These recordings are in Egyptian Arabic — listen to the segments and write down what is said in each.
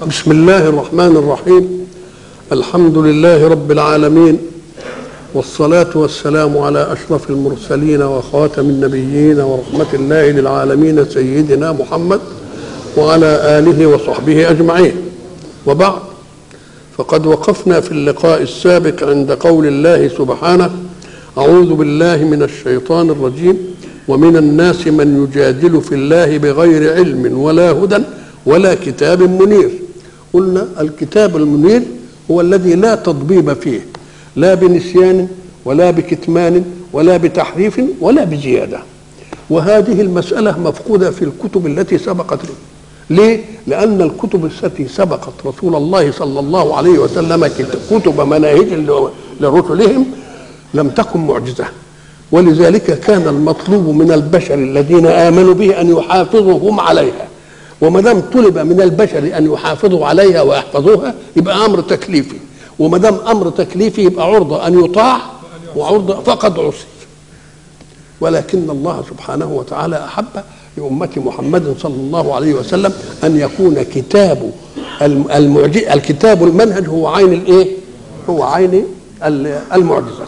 بسم الله الرحمن الرحيم الحمد لله رب العالمين والصلاة والسلام على أشرف المرسلين وخاتم النبيين ورحمة الله للعالمين سيدنا محمد وعلى آله وصحبه أجمعين وبعد فقد وقفنا في اللقاء السابق عند قول الله سبحانه أعوذ بالله من الشيطان الرجيم ومن الناس من يجادل في الله بغير علم ولا هدى ولا كتاب منير قلنا الكتاب المنير هو الذي لا تضبيب فيه لا بنسيان ولا بكتمان ولا بتحريف ولا بزياده وهذه المساله مفقوده في الكتب التي سبقت ليه؟ لأن الكتب التي سبقت رسول الله صلى الله عليه وسلم كتب مناهج لرسلهم لم تكن معجزة ولذلك كان المطلوب من البشر الذين آمنوا به أن يحافظوا هم عليها وما دام طلب من البشر أن يحافظوا عليها ويحفظوها يبقى أمر تكليفي وما دام أمر تكليفي يبقى عرضة أن يطاع وعرضة فقد عصي ولكن الله سبحانه وتعالى أحب لأمة محمد صلى الله عليه وسلم أن يكون كتاب المعجز الكتاب المنهج هو عين الإيه؟ هو عين المعجزة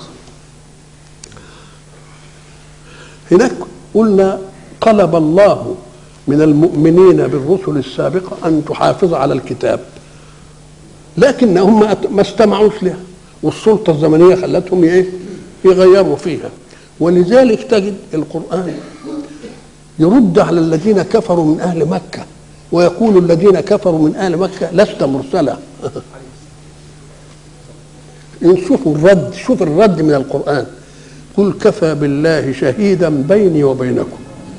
هناك قلنا طلب الله من المؤمنين بالرسل السابقة أن تحافظ على الكتاب لكنهم ما استمعوش لها والسلطة الزمنية خلتهم إيه؟ يغيروا فيها ولذلك تجد القرآن يرد على الذين كفروا من أهل مكة ويقول الذين كفروا من أهل مكة لست مرسلا شوفوا الرد شوف الرد من القرآن قل كفى بالله شهيدا بيني وبينكم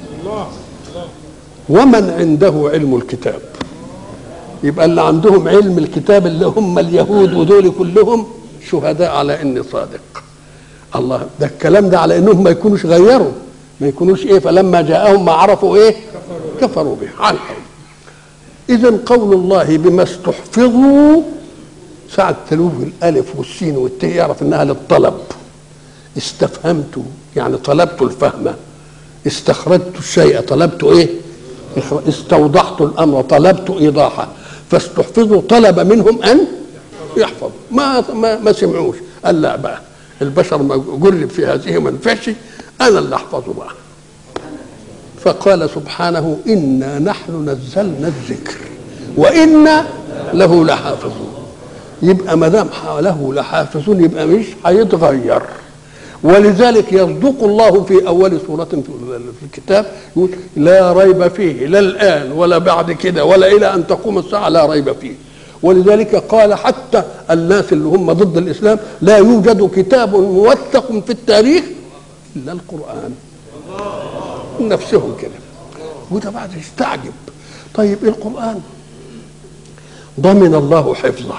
ومن عنده علم الكتاب يبقى اللي عندهم علم الكتاب اللي هم اليهود ودول كلهم شهداء على اني صادق الله ده الكلام ده على انهم ما يكونوش غيروا ما يكونوش ايه فلما جاءهم ما عرفوا ايه كفروا به عن اذا قول الله بما استحفظوا ساعة تلوه الالف والسين والت يعرف انها للطلب استفهمت يعني طلبت الفهم استخرجت الشيء طلبت ايه استوضحت الامر طلبت ايضاحه فاستحفظوا طلب منهم ان يحفظوا ما ما, ما سمعوش قال لا بقى البشر ما جرب في هذه ما نفعش انا اللي احفظه بقى فقال سبحانه انا نحن نزلنا الذكر وانا له لحافظون يبقى ما دام له لحافظون يبقى مش هيتغير ولذلك يصدق الله في اول سوره في الكتاب يقول لا ريب فيه لا الان ولا بعد كده ولا الى ان تقوم الساعه لا ريب فيه ولذلك قال حتى الناس اللي هم ضد الاسلام لا يوجد كتاب موثق في التاريخ الا القران نفسهم كده وده بعد يستعجب طيب القران ضمن الله حفظه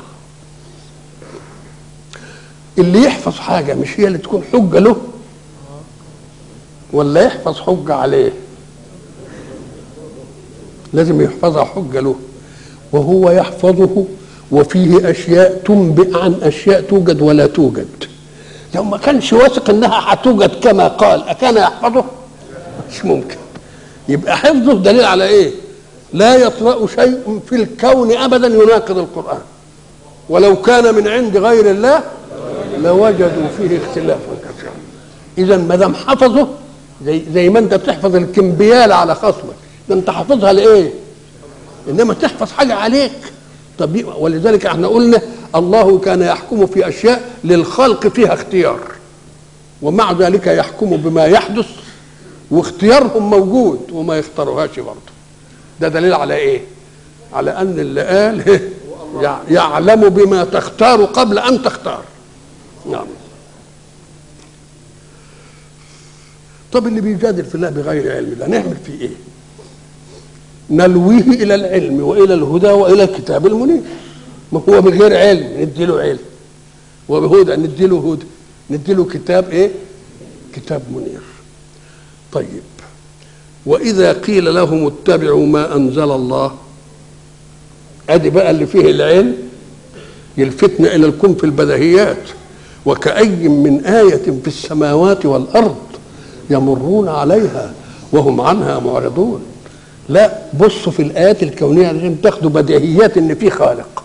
اللي يحفظ حاجه مش هي اللي تكون حجه له ولا يحفظ حجه عليه لازم يحفظها حجه له وهو يحفظه وفيه اشياء تنبئ عن اشياء توجد ولا توجد لو ما كانش واثق انها هتوجد كما قال اكان يحفظه مش ممكن يبقى حفظه دليل على ايه لا يطرا شيء في الكون ابدا يناقض القران ولو كان من عند غير الله لوجدوا فيه اختلافا كثيرا اذا ما دام حفظه زي زي ما انت بتحفظ الكمبيال على خصمك ده انت حافظها لايه انما تحفظ حاجه عليك طب ولذلك احنا قلنا الله كان يحكم في اشياء للخلق فيها اختيار ومع ذلك يحكم بما يحدث واختيارهم موجود وما يختاروهاش برضه ده دليل على ايه على ان اللي قال يعلم بما تختار قبل ان تختار نعم طب اللي بيجادل في الله بغير علم ده نعمل فيه ايه نلويه الى العلم والى الهدى والى الكتاب المنير ما هو من غير علم نديله علم وبهدى نديله هدى نديله كتاب ايه كتاب منير طيب واذا قيل لهم اتبعوا ما انزل الله ادي بقى اللي فيه العلم يلفتنا الى الكون في البديهيات وكأي من آية في السماوات والأرض يمرون عليها وهم عنها معرضون لا بصوا في الايات الكونيه عشان تاخدوا بديهيات ان في خالق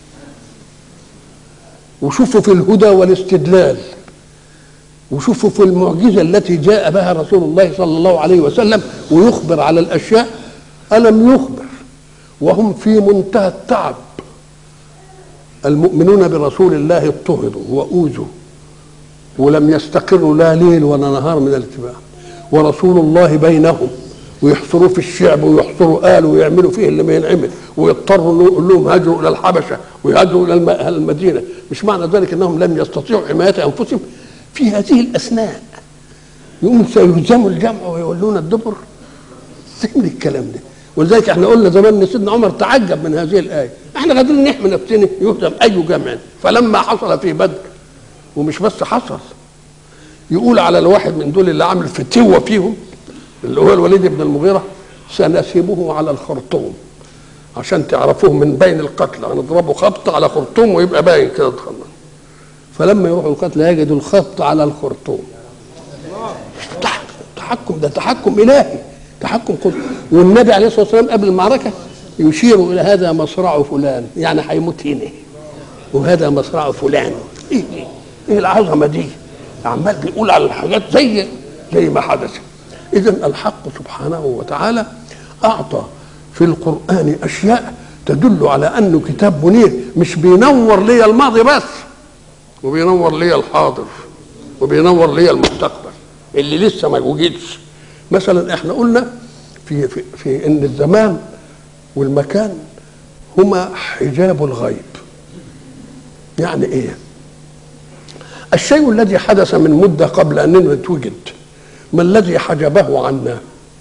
وشوفوا في الهدى والاستدلال وشوفوا في المعجزة التي جاء بها رسول الله صلى الله عليه وسلم ويخبر على الأشياء ألم يخبر وهم في منتهى التعب المؤمنون برسول الله اضطهدوا وأوذوا ولم يستقروا لا ليل ولا نهار من الاتباع ورسول الله بينهم ويحصروا في الشعب ويحصروا آل ويعملوا فيه اللي ما ينعمل ويضطروا انه يقول لهم هاجروا الى الحبشه ويهاجروا الى الم- أهل المدينه مش معنى ذلك انهم لم يستطيعوا حمايه انفسهم في هذه الاثناء يقوم سيهزموا الجمع ويولون الدبر فين الكلام ده ولذلك احنا قلنا زمان ان سيدنا عمر تعجب من هذه الايه احنا قادرين نحمي نفسنا يهزم اي جمع فلما حصل في بدر ومش بس حصل يقول على الواحد من دول اللي عامل فتوه فيهم اللي هو الوليد بن المغيره سنسيبه على الخرطوم عشان تعرفوه من بين القتلى هنضربه خبط على خرطوم ويبقى باين كده اتخلص فلما يروحوا القتلى يجدوا الخط على الخرطوم تح- تحكم ده تحكم الهي تحكم قدر والنبي عليه الصلاه والسلام قبل المعركه يشير الى هذا مصرع فلان يعني هيموت هنا وهذا مصرع فلان ايه دي؟ ايه العظمه دي عمال بيقول على الحاجات زي زي ما حدث اذا الحق سبحانه وتعالى اعطى في القران اشياء تدل على انه كتاب منير مش بينور لي الماضي بس وبينور لي الحاضر وبينور لي المستقبل اللي لسه ما وجدش مثلا احنا قلنا في في, في ان الزمان والمكان هما حجاب الغيب يعني ايه الشيء الذي حدث من مده قبل ان نتوجد ما الذي حجبه عنا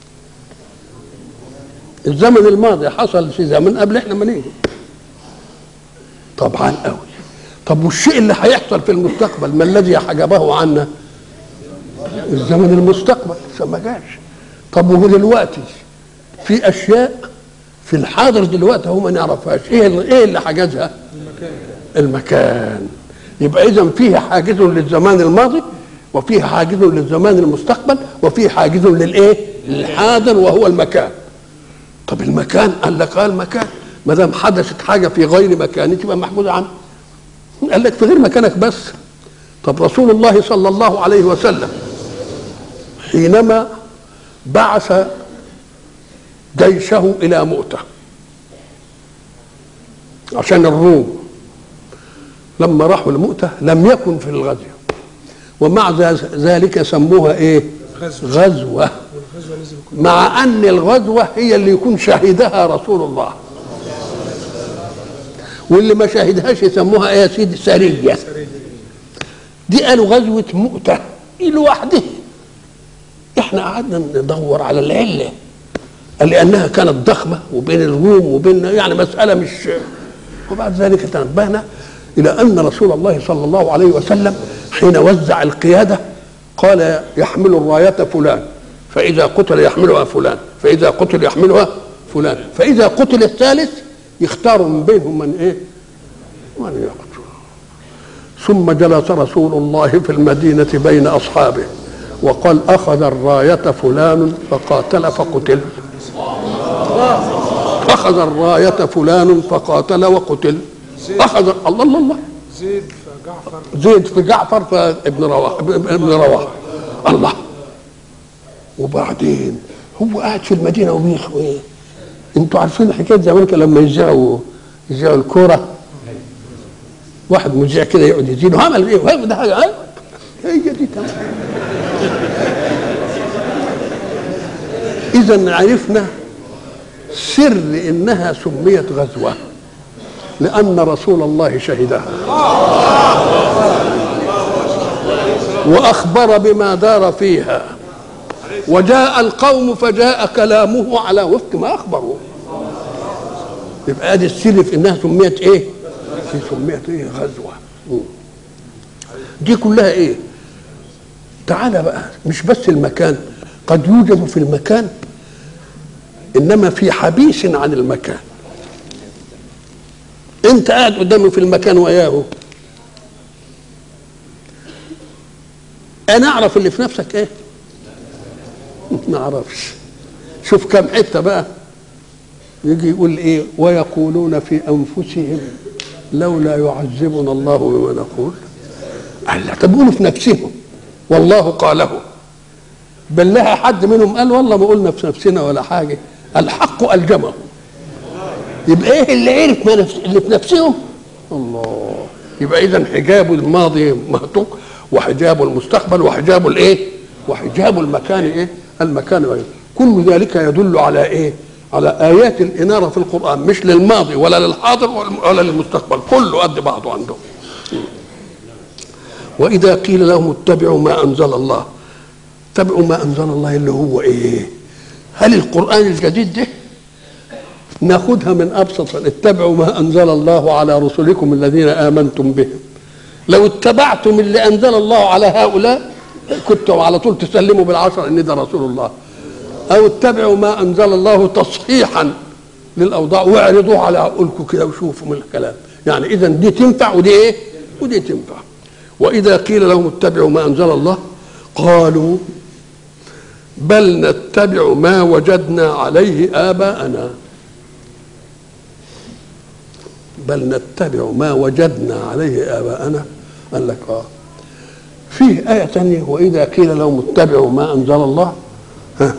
الزمن الماضي حصل في زمن قبل احنا ما نيجي طبعا قوي طب والشيء اللي هيحصل في المستقبل ما الذي حجبه عنا الزمن المستقبل لسه ما جاش طب وهو دلوقتي في اشياء في الحاضر دلوقتي هو ما نعرفهاش ايه اللي- ايه اللي حجزها المكان يبقى اذا فيه حاجز للزمان الماضي وفيه حاجز للزمان المستقبل وفيه حاجز للايه للحاضر وهو المكان طب المكان قال لك قال مكان ما دام حدثت حاجه في غير مكانه تبقى محجوزه عنه قال لك في غير مكانك بس طب رسول الله صلى الله عليه وسلم حينما بعث جيشه الى مؤته عشان الروم لما راحوا لمؤته لم يكن في الغزو ومع ذلك سموها ايه غزوة. غزوه والغزوة لازم يكون مع ان الغزوه هي اللي يكون شهدها رسول الله واللي ما شهدهاش يسموها ايه يا سيدي سريه سرية. دي قالوا غزوه مؤته دي لوحدها احنا قعدنا ندور على العله لانها كانت ضخمه وبين الروم وبين يعني مساله مش وبعد ذلك تنبهنا الى ان رسول الله صلى الله عليه وسلم حين وزع القياده قال يحمل الرايه فلان فاذا قتل يحملها فلان فاذا قتل يحملها فلان فاذا قتل الثالث يختار من بينهم من ايه؟ من يقتل ثم جلس رسول الله في المدينه بين اصحابه وقال اخذ الرايه فلان فقاتل فقتل اخذ الرايه فلان فقاتل وقتل اخذ الله الله الله زيد فجعفر زيد في جعفر فابن رواحه ابن رواحه الله وبعدين هو قاعد في المدينه وبيخ ايه انتوا عارفين حكايه زمان كان لما يذيعوا يذيعوا الكوره واحد مذيع كده يقعد يزيد عمل ايه وهي ده حاجه أيوة. هي دي تمام اذا عرفنا سر انها سميت غزوه لان رسول الله شهدها واخبر بما دار فيها وجاء القوم فجاء كلامه على وفق ما اخبروا يبقى ادي السر في انها سميت ايه؟ في سميت ايه؟ غزوه مم. دي كلها ايه؟ تعالى بقى مش بس المكان قد يوجد في المكان انما في حبيس عن المكان انت قاعد قدامه في المكان وياه انا اعرف اللي في نفسك ايه ما اعرفش شوف كم حته بقى يجي يقول ايه ويقولون في انفسهم لولا يعذبنا الله بما نقول الله طب يقولوا في نفسهم والله قاله بل لها حد منهم قال والله ما قلنا في نفسنا ولا حاجه الحق الجمه يبقى ايه اللي عرف ما نفس اللي في نفسهم الله يبقى اذا حجاب الماضي مهتوك وحجاب المستقبل وحجاب الايه وحجاب المكان ايه المكان غير كل ذلك يدل على ايه على ايات الاناره في القران مش للماضي ولا للحاضر ولا للمستقبل كله قد بعضه عندهم واذا قيل لهم اتبعوا ما انزل الله اتبعوا ما انزل الله اللي هو ايه هل القران الجديد ده ناخدها من ابسط اتبعوا ما انزل الله على رسلكم الذين امنتم بهم لو اتبعتم اللي انزل الله على هؤلاء كنتم على طول تسلموا بالعشر ان ده رسول الله او اتبعوا ما انزل الله تصحيحا للاوضاع واعرضوا على عقولكم كده وشوفوا من الكلام يعني اذا دي تنفع ودي ايه ودي تنفع واذا قيل لهم اتبعوا ما انزل الله قالوا بل نتبع ما وجدنا عليه اباءنا بل نتبع ما وجدنا عليه اباءنا قال لك اه فيه آية ثانية وإذا قيل لهم اتبعوا ما أنزل الله ها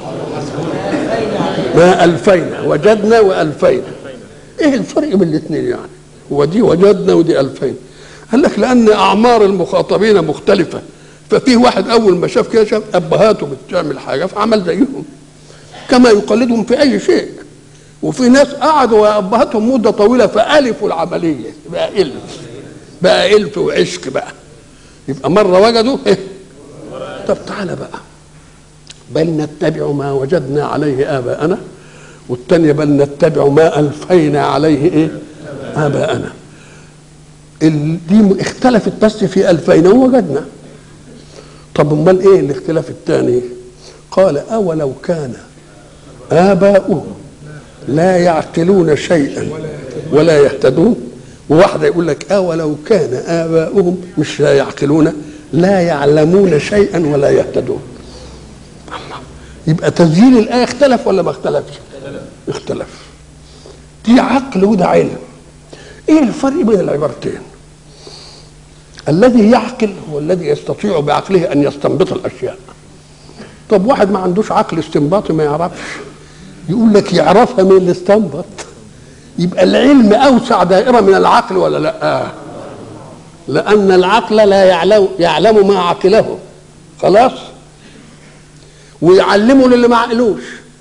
ما ألفينا وجدنا وألفينا إيه الفرق بين الاثنين يعني ودي وجدنا ودي ألفين قال لك لأن أعمار المخاطبين مختلفة ففيه واحد أول ما شاف كده شاف أبهاته بتعمل حاجة فعمل زيهم كما يقلدهم في أي شيء وفي ناس قعدوا وأبهاتهم مدة طويلة فألفوا العملية بقى ألف بقى ألف وعشق بقى يبقى مرة وجدوا إيه؟ طب تعالى بقى بل نتبع ما وجدنا عليه آباءنا والثانية بل نتبع ما ألفينا عليه إيه؟ آباءنا ال- دي اختلفت بس في ألفينا ووجدنا طب امال ايه الاختلاف الثاني قال اولو كان اباؤهم لا يعقلون شيئا ولا يهتدون وواحدة يقول لك أولو كان آباؤهم مش لا يعقلون لا يعلمون شيئا ولا يهتدون الله يبقى تسجيل الآية اختلف ولا ما اختلفش؟ اختلف دي عقل وده علم ايه الفرق بين العبارتين؟ الذي يعقل هو الذي يستطيع بعقله ان يستنبط الاشياء طب واحد ما عندوش عقل استنباطي ما يعرفش يقول لك يعرفها من اللي استنبط يبقى العلم اوسع دائره من العقل ولا لا لان العقل لا يعلم يعلم ما عقله خلاص ويعلمه للي ما عقلوش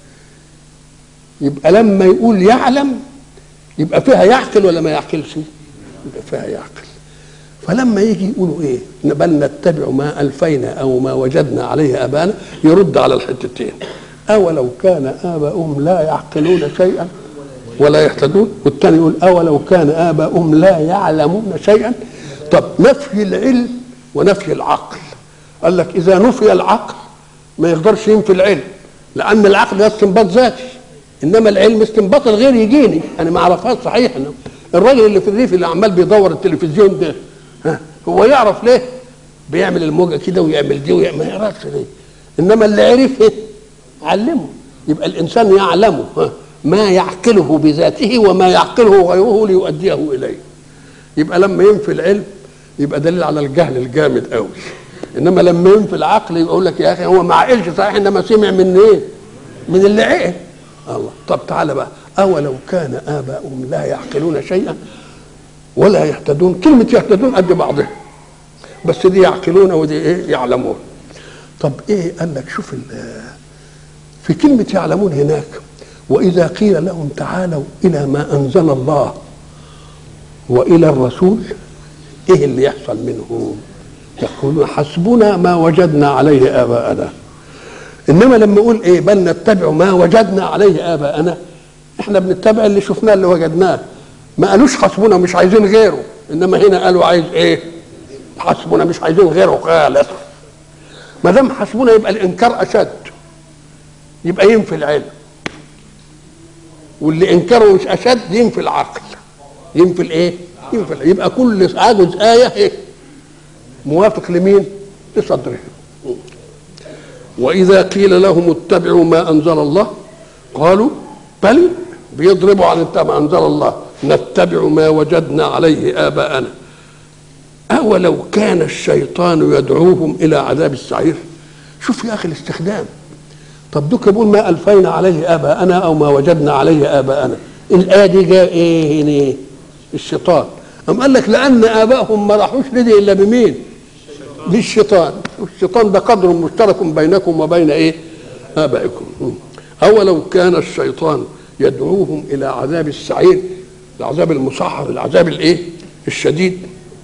يبقى لما يقول يعلم يبقى فيها يعقل ولا ما يعقلش يبقى فيها يعقل فلما يجي يقولوا ايه بل نتبع ما الفينا او ما وجدنا عليه ابانا يرد على الحتتين اولو كان اباؤهم لا يعقلون شيئا ولا يهتدون والثاني يقول اولو كان اباؤهم لا يعلمون شيئا طب نفي العلم ونفي العقل قال لك اذا نفي العقل ما يقدرش ينفي العلم لان العقل ده استنباط ذاتي انما العلم استنباط الغير يجيني انا ما اعرفهاش صحيح إنه الراجل اللي في الريف اللي عمال بيدور التلفزيون ده ها هو يعرف ليه بيعمل الموجه كده ويعمل دي ويعمل ما يعرفش ليه انما اللي عرف إيه؟ علمه يبقى الانسان يعلم ها ما يعقله بذاته وما يعقله غيره ليؤديه اليه يبقى لما ينفي العلم يبقى دليل على الجهل الجامد قوي انما لما ينفي العقل يقول لك يا اخي هو ما عقلش صحيح انما سمع من ايه من اللي عقل الله طب تعالى بقى اولو كان اباؤهم لا يعقلون شيئا ولا يهتدون كلمة يهتدون قد بعضها بس دي يعقلون ودي ايه يعلمون طب ايه قال لك شوف ال- في كلمة يعلمون هناك وإذا قيل لهم تعالوا إلى ما أنزل الله وإلى الرسول إيه اللي يحصل منهم يقولون حسبنا ما وجدنا عليه آباءنا إنما لما يقول إيه بل نتبع ما وجدنا عليه آباءنا إحنا بنتبع اللي شفناه اللي وجدناه ما قالوش حسبنا مش عايزين غيره إنما هنا قالوا عايز إيه حسبنا مش عايزين غيره خالص ما دام حسبنا يبقى الإنكار أشد يبقى ينفي العلم واللي انكره مش اشد ينفي العقل ينفي الايه ينفي العقل. يبقى كل عجز ايه إيه؟ موافق لمين لصدره واذا قيل لهم اتبعوا ما انزل الله قالوا بل بيضربوا عن ما انزل الله نتبع ما وجدنا عليه اباءنا اولو كان الشيطان يدعوهم الى عذاب السعير شوف يا اخي الاستخدام طب دوك بيقول ما الفينا عليه اباءنا او ما وجدنا عليه اباءنا الايه دي جاء ايه هنا الشيطان أم قال لك لان ابائهم ما راحوش لدي الا بمين للشيطان والشيطان ده قدر مشترك بينكم وبين ايه ابائكم اولو كان الشيطان يدعوهم الى عذاب السعير العذاب المصحف العذاب الايه الشديد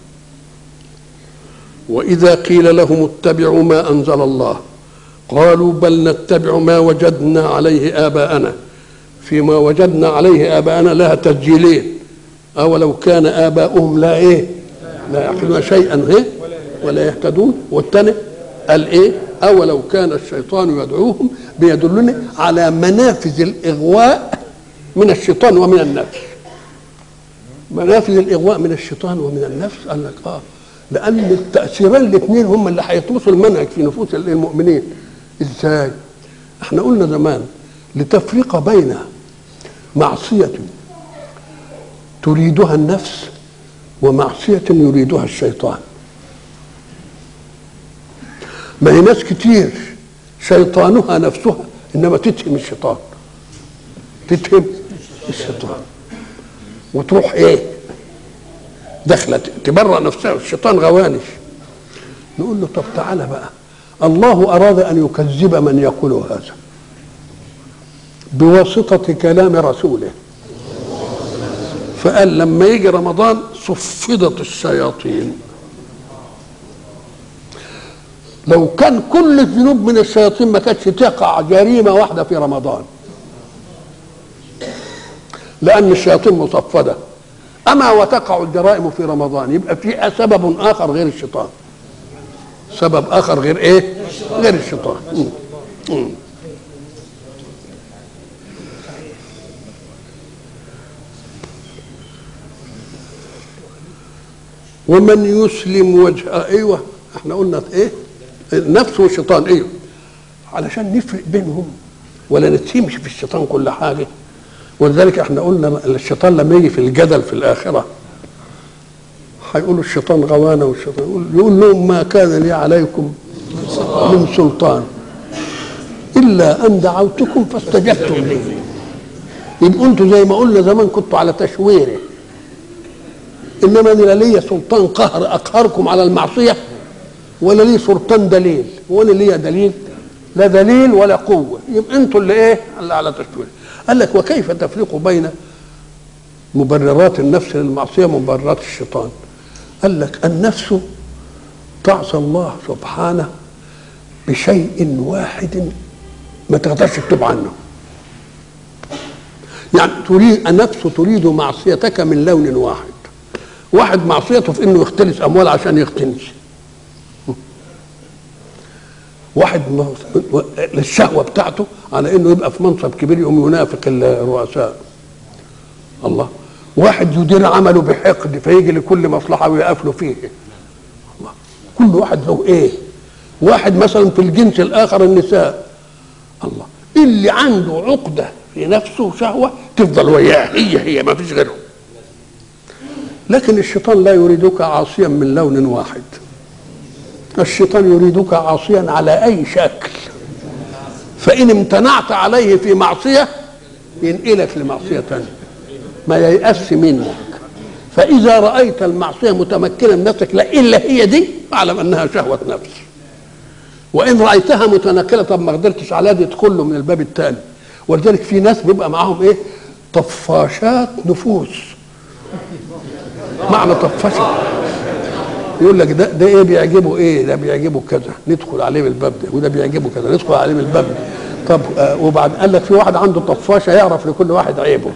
واذا قيل لهم اتبعوا ما انزل الله قالوا بل نتبع ما وجدنا عليه اباءنا فيما وجدنا عليه اباءنا لها تسجيلين اولو كان اباؤهم لا ايه لا يعقلون شيئا ايه ولا يهتدون والثاني قال ايه اولو كان الشيطان يدعوهم بيدلني على منافذ الاغواء من الشيطان ومن النفس منافذ الاغواء من الشيطان ومن النفس قال لك اه لان التاثيرين الاثنين هم اللي هيطمسوا المنهج في نفوس المؤمنين ازاي احنا قلنا زمان لتفريق بين معصيه تريدها النفس ومعصيه يريدها الشيطان ما هي ناس كتير شيطانها نفسها انما تتهم الشيطان تتهم الشيطان وتروح ايه داخله تبرأ نفسها الشيطان غوانش نقول له طب تعالى بقى الله اراد ان يكذب من يقول هذا بواسطه كلام رسوله فقال لما يجي رمضان صفدت الشياطين لو كان كل الذنوب من الشياطين ما كانتش تقع جريمه واحده في رمضان لان الشياطين مصفده اما وتقع الجرائم في رمضان يبقى في سبب اخر غير الشيطان سبب اخر غير ايه غير الشيطان مم. مم. ومن يسلم وجهه ايوه احنا قلنا ايه النفس والشيطان ايوه علشان نفرق بينهم ولا نتهمش في الشيطان كل حاجه ولذلك احنا قلنا الشيطان لما يجي في الجدل في الاخره هيقولوا الشيطان غوانا والشيطان يقول, يقول لهم ما كان لي عليكم من سلطان الا ان دعوتكم فاستجبتم لي يبقوا انتوا زي ما قلنا زمان كنتوا على تشويره انما انا لا ليا سلطان قهر اقهركم على المعصيه ولا لي سلطان دليل وانا ليا دليل لا دليل ولا قوه يبقى انتوا اللي ايه اللي على تشويره قال لك وكيف تفرق بين مبررات النفس للمعصيه ومبررات الشيطان قال لك النفس تعصى الله سبحانه بشيء واحد ما تقدرش تتوب عنه يعني تريد النفس تريد معصيتك من لون واحد واحد معصيته في انه يختلس اموال عشان يختنس واحد للشهوه بتاعته على انه يبقى في منصب كبير يقوم ينافق الرؤساء الله واحد يدير عمله بحقد فيجي لكل مصلحه ويقف له فيه الله كل واحد له ايه واحد مثلا في الجنس الاخر النساء الله اللي عنده عقده في نفسه شهوه تفضل وياه هي هي ما فيش غيرهم لكن الشيطان لا يريدك عاصيا من لون واحد الشيطان يريدك عاصيا على اي شكل فان امتنعت عليه في معصيه ينقلك لمعصيه ثانيه ما ييأس منك فاذا رايت المعصيه متمكنه من نفسك لا الا هي دي فاعلم انها شهوه نفس وان رايتها متنكله طب ما قدرتش عليها دي تدخل له من الباب الثاني ولذلك في ناس بيبقى معاهم ايه طفاشات نفوس معنى طفشه يقول لك ده ده ايه بيعجبه ايه ده بيعجبه كذا ندخل عليه من الباب ده وده بيعجبه كذا ندخل عليه من الباب ده طب آه وبعد قال لك في واحد عنده طفاشه يعرف لكل واحد عيبه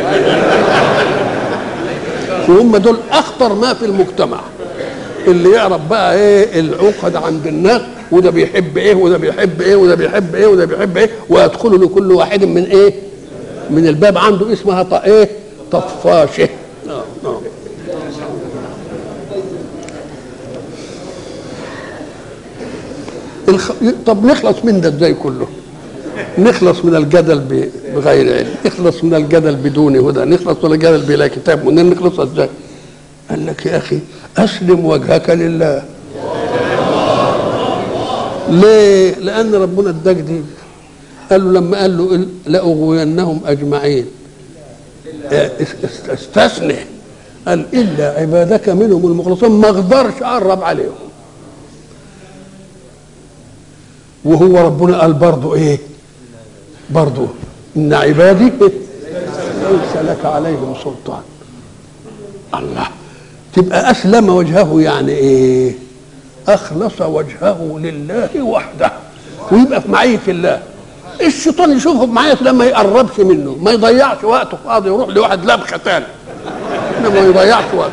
وهم دول اخطر ما في المجتمع اللي يعرف بقى ايه العقد عند الناس وده بيحب ايه وده بيحب ايه وده بيحب ايه وده بيحب ايه ويدخل لكل واحد من ايه من الباب عنده اسمها ط- ايه طفاشه آه آه. الخ... طب نخلص من ده ازاي كله نخلص من الجدل ب- بغير علم نخلص من الجدل بدون هدى نخلص من الجدل بلا كتاب منين نخلص ازاي قال لك يا اخي اسلم وجهك لله ليه لان ربنا اداك دي قال له لما قال له لاغوينهم اجمعين اه، اس- اس- استثني قال الا عبادك منهم المخلصين ما اقدرش اقرب عليهم وهو ربنا قال برضه ايه برضه ان عبادي ليس لك عليهم سلطان الله تبقى اسلم وجهه يعني ايه اخلص وجهه لله وحده ويبقى في معيه الله الشيطان يشوفه في معيه الله ما يقربش منه ما يضيعش وقته فاضي يروح لواحد لبخه تاني انما ما يضيعش وقته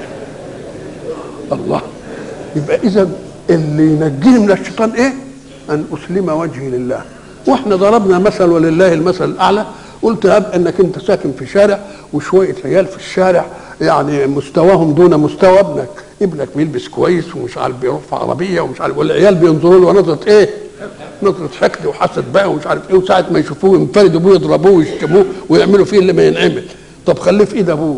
الله يبقى اذا اللي ينجيني من الشيطان ايه ان اسلم وجهي لله واحنا ضربنا مثل ولله المثل الاعلى قلت هب انك انت ساكن في شارع وشويه عيال في الشارع يعني مستواهم دون مستوى ابنك ابنك بيلبس كويس ومش عارف بيروح في عربيه ومش عارف والعيال بينظروا له نظره ايه؟ نظره حقد وحسد بقى ومش عارف ايه وساعه ما يشوفوه ينفردوا بيه يضربوه ويشتموه ويعملوا فيه اللي ما ينعمل طب خليه في ايد ابوه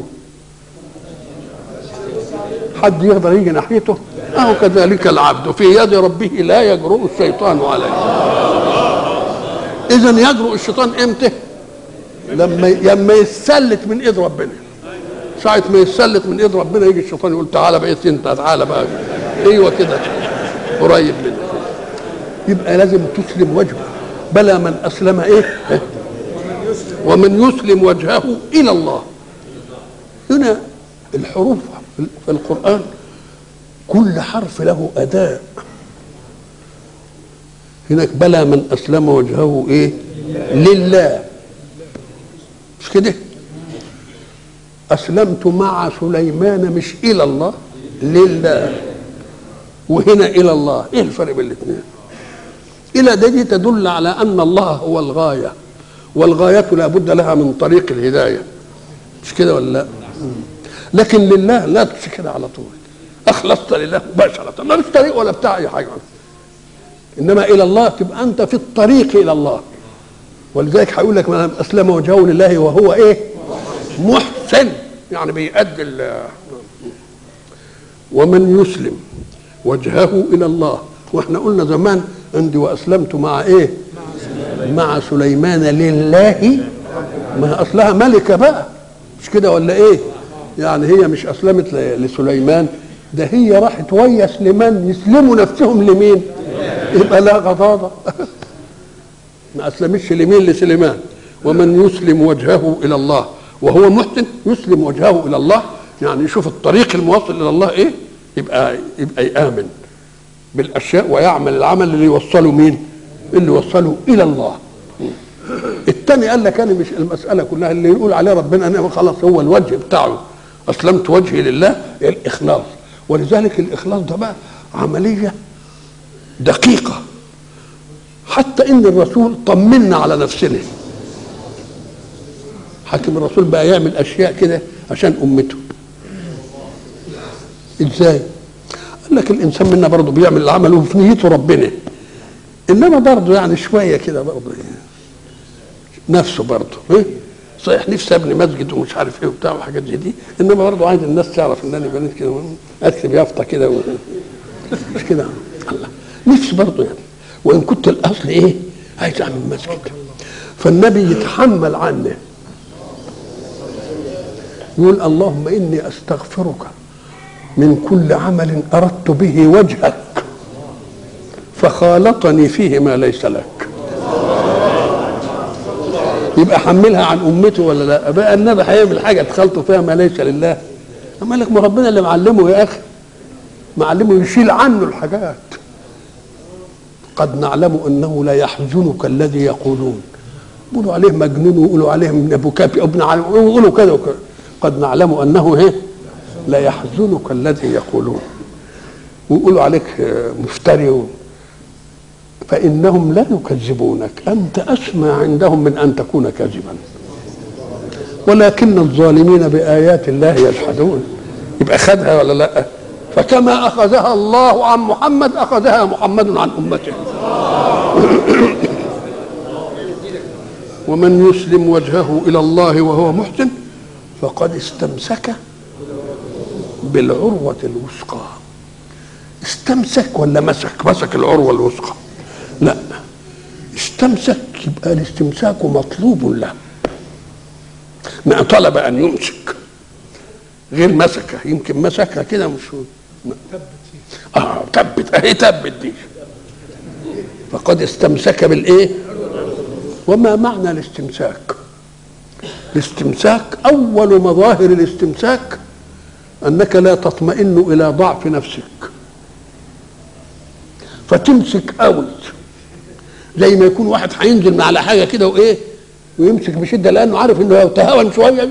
حد يقدر يجي ناحيته اهو كذلك العبد في يد ربه لا يجرؤ الشيطان عليه اذا يجرؤ الشيطان امتى لما لما يتسلت من ايد ربنا ساعة ما يتسلت من ايد ربنا يجي الشيطان يقول تعالى بقى انت تعالى بقى ايوه كده قريب منك يبقى لازم تسلم وجهه بلى من اسلم ايه ومن يسلم وجهه الى الله هنا الحروف في القرآن كل حرف له أداء هناك بلى من أسلم وجهه إيه لله مش كده أسلمت مع سليمان مش إلى الله لله وهنا إلى الله إيه الفرق بين الاثنين إلى دي تدل على أن الله هو الغاية والغاية لا بد لها من طريق الهداية مش كده ولا لا لكن لله لا تمشي كده على طول اخلصت لله مباشره ما فيش طريق ولا بتاع اي حاجه انما الى الله تبقى انت في الطريق الى الله ولذلك هيقول لك من اسلم وجهه لله وهو ايه محسن يعني بيأدي ال- ومن يسلم وجهه الى الله واحنا قلنا زمان عندي واسلمت مع ايه مع سليمان لله ما اصلها ملكه بقى مش كده ولا ايه يعني هي مش اسلمت ل- لسليمان ده هي راحت ويا سليمان يسلموا نفسهم لمين يبقى لا غضاضه ما اسلمتش لمين لسليمان ومن يسلم وجهه الى الله وهو محسن يسلم وجهه الى الله يعني يشوف الطريق الموصل الى الله ايه يبقى يبقى يامن بالاشياء ويعمل العمل اللي يوصله مين اللي يوصله الى الله الثاني قال لك انا مش المساله كلها اللي يقول عليه ربنا انا خلاص هو الوجه بتاعه اسلمت وجهي لله الاخلاص ولذلك الاخلاص ده بقى عمليه دقيقه حتى ان الرسول طمنا على نفسنا حاكم الرسول بقى يعمل اشياء كده عشان امته ازاي قال لك الانسان منا برضه بيعمل العمل وفي نيته ربنا انما برضه يعني شويه كده برضه يعني نفسه برضه إيه؟ صحيح نفسي ابني مسجد ومش عارف ايه وبتاع وحاجات زي دي انما برضه عايز الناس تعرف ان انا بنيت كده اكتب يافطه كده و... مش كده الله نفسي برضه يعني وان كنت الاصل ايه عايز اعمل مسجد فالنبي يتحمل عنه يقول اللهم اني استغفرك من كل عمل اردت به وجهك فخالطني فيه ما ليس لك يبقى حملها عن امته ولا لا بقى النبي هيعمل حاجه تخلطوا فيها ما ليس لله اما لك ما ربنا اللي معلمه يا اخي معلمه يشيل عنه الحاجات قد نعلم انه لا يحزنك الذي يقولون يقولوا عليه مجنون ويقولوا عليه من ابو كافي ابن علي ويقولوا كذا وكذا قد نعلم انه ايه لا يحزنك الذي يقولون ويقولوا عليك مفتري و... فإنهم لا يكذبونك أنت أسمى عندهم من أن تكون كاذبا ولكن الظالمين بآيات الله يجحدون يبقى خدها ولا لا فكما أخذها الله عن محمد أخذها محمد عن أمته ومن يسلم وجهه الى الله وهو محسن فقد استمسك بالعروه الوثقى استمسك ولا مسك مسك العروه الوثقى لا استمسك يبقى الاستمساك مطلوب له ما طلب ان يمسك غير مسكه يمكن مسكها كده مش اه تبت اهي تبت دي فقد استمسك بالايه وما معنى الاستمساك الاستمساك اول مظاهر الاستمساك انك لا تطمئن الى ضعف نفسك فتمسك قوي زي ما يكون واحد هينزل من على حاجه كده وايه ويمسك بشده لانه عارف انه لو تهاون شويه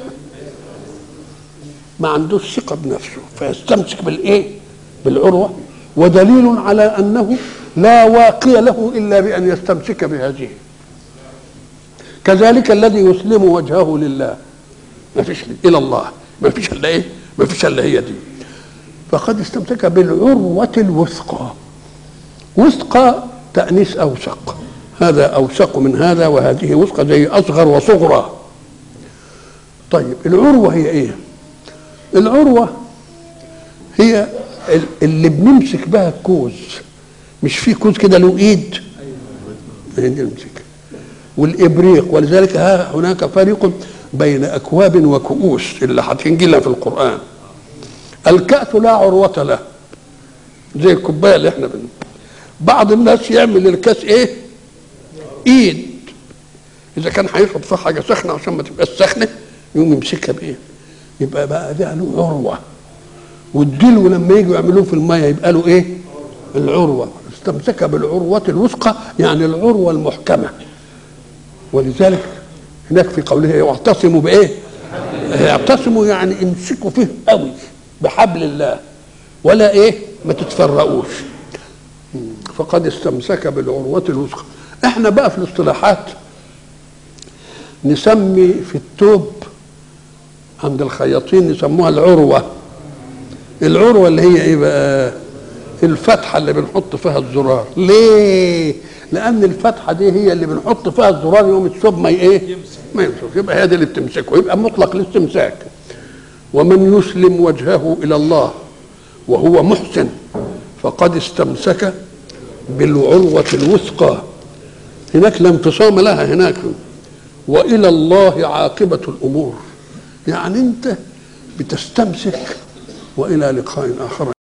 ما عندوش ثقه بنفسه فيستمسك بالايه بالعروه ودليل على انه لا واقي له الا بان يستمسك بهذه كذلك الذي يسلم وجهه لله ما فيش الى الله ما فيش الا ايه ما فيش الا هي دي فقد استمسك بالعروه الوثقى وثقى تانيث اوثق هذا اوثق من هذا وهذه وثقى زي اصغر وصغرى طيب العروه هي ايه العروه هي اللي بنمسك بها الكوز مش في كوز كده له ايد هي دي نمسك والابريق ولذلك ها هناك فرق بين اكواب وكؤوس اللي هتنجي لها في القران الكأس لا عروة له زي الكوبايه اللي احنا بن بعض الناس يعمل الكاس ايه ايد اذا كان هيشرب فيها حاجه سخنه عشان ما تبقاش سخنه يقوم يمسكها بايه يبقى بقى ده له عروه والدلو لما يجوا يعملوه في الميه يبقى له ايه العروه استمسك بالعروه الوثقى يعني العروه المحكمه ولذلك هناك في قوله واعتصموا بايه اعتصموا يعني امسكوا فيه قوي بحبل الله ولا ايه ما تتفرقوش فقد استمسك بالعروة الوثقى احنا بقى في الاصطلاحات نسمي في التوب عند الخياطين يسموها العروة العروة اللي هي ايه بقى الفتحة اللي بنحط فيها الزرار ليه لان الفتحة دي هي اللي بنحط فيها الزرار يوم الثوب ما ايه ما يمسك يبقى هي دي اللي بتمسكه يبقى مطلق الاستمساك ومن يسلم وجهه الى الله وهو محسن فقد استمسك بالعروة الوثقى هناك لا انفصام لها هناك وإلى الله عاقبة الأمور يعني أنت بتستمسك وإلى لقاء آخر